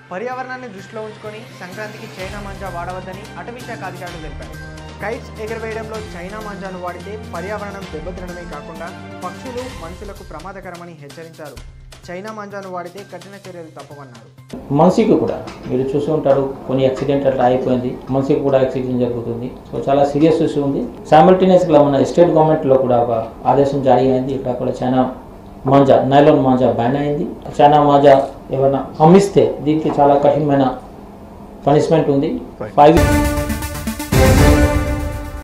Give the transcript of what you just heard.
పర్యావరణాన్ని దృష్టిలో ఉంచుకొని సంక్రాంతికి చైనా మాంజా వాడవద్దని అటవీ శాఖ అధికారులు తెలిపారు కైట్స్ ఎగరవేయడంలో చైనా మాంజాను వాడితే పర్యావరణం దెబ్బతినడమే కాకుండా పక్షులు మనుషులకు ప్రమాదకరమని హెచ్చరించారు చైనా మాంజాను వాడితే కఠిన చర్యలు తప్పవన్నారు మనిషికి కూడా మీరు చూసి ఉంటారు కొన్ని యాక్సిడెంట్ అట్లా అయిపోయింది మనిషికి కూడా యాక్సిడెంట్ జరుగుతుంది సో చాలా సీరియస్ ఇష్యూ ఉంది సైమల్టేనియస్గా మన స్టేట్ గవర్నమెంట్లో కూడా ఒక ఆదేశం జారీ అయింది ఇక్కడ కూడా చైనా మాంజా నైలాన్ మాంజా బ్యాన్ అయింది చైనా మాంజా ఏమైనా అమ్మిస్తే దీనికి చాలా కఠినమైన పనిష్మెంట్ ఉంది ఫైవ్